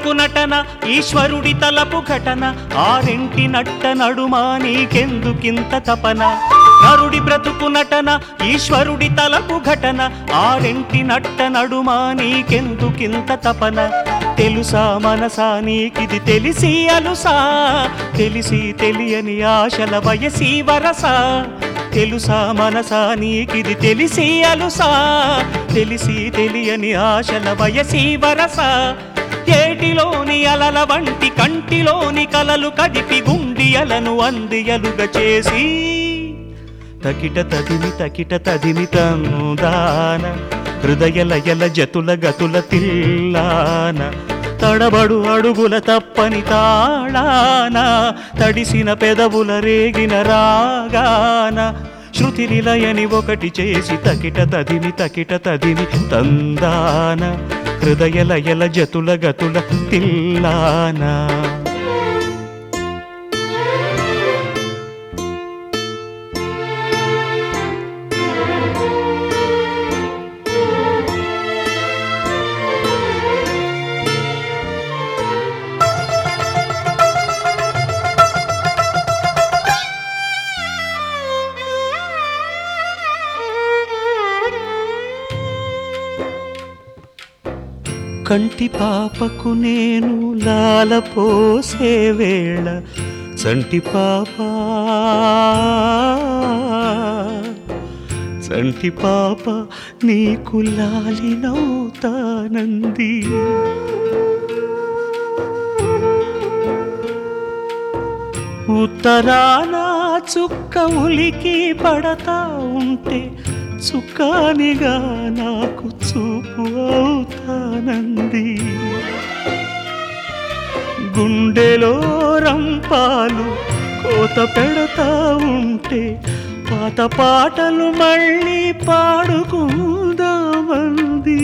బ్రతుకు నటన ఈశ్వరుడి తలపు ఘటన ఆరింటి నట్ట నడుమా నీకెందుకింత తపన నరుడి బ్రతుకు నటన ఈశ్వరుడి తలపు ఘటన ఆరింటి నట్ట నడుమా నీకెందుకింత తపన తెలుసా మనసా నీకిది తెలిసి అలుసా తెలిసి తెలియని ఆశల వయసి వరసా తెలుసా మనసా నీకిది తెలిసి అలుసా తెలిసి తెలియని ఆశల వయసి వరస ఏటిలోని అలల వంటి కంటిలోని కలలు కదిపి గుండియలను అందియలుగా చేసి తకిట తదిమి తకిట తదిమి తందాన హృదయ లయల జతుల గతుల తిల్లాన తడబడు అడుగుల తప్పని తాళాన తడిసిన పెదవుల రేగిన రాగాన శృతి నిలయని ఒకటి చేసి తకిట తదిమి తకిట తదిమి తందాన హృదయ లయల జతుల గతుల తిల్లానా కంటి పాపకు నేను లాల పోసే వేళ చంటి పాప చంటి పాప నీకు లాలినవుతానంది ఉత్తరాన చుక్క ఉలికి పడతా ఉంటే చుక్కానిగా నాకు చూపు అవుతానంది గుండెలో రంపాలు కోత పెడతా ఉంటే పాత పాటలు మళ్ళీ పాడుకుందామంది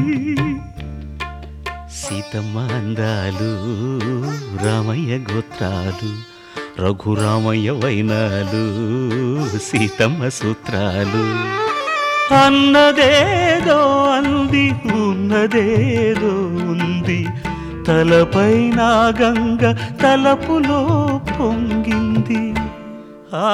సీతమ్మ అందాలు రామయ్య గోత్రాలు రఘురామయ్య వైనాలు సీతమ్మ సూత్రాలు అన్నదేదో అంది ఉన్నదేదో ఉంది తలపైన గంగ తలపులో పొంగింది ఆ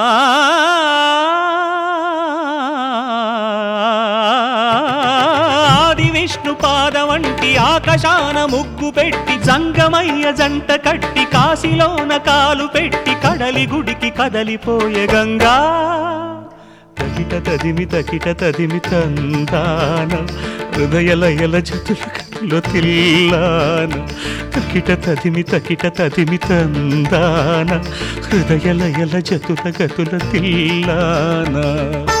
ఆది విష్ణు పాద వంటి ఆకాశాన ముగ్గు పెట్టి జంగమయ్య జంట కట్టి కాశీలోన కాలు పెట్టి కడలి గుడికి కదలిపోయే గంగా తకిట తదిమి తకిట తదిమి తందాన హృదయ లయల జతుల కథలో తిల్లాన తకిట తదిమి తకిట తదిమి తందాన హృదయ లయల జతుల గతుల తిల్లానా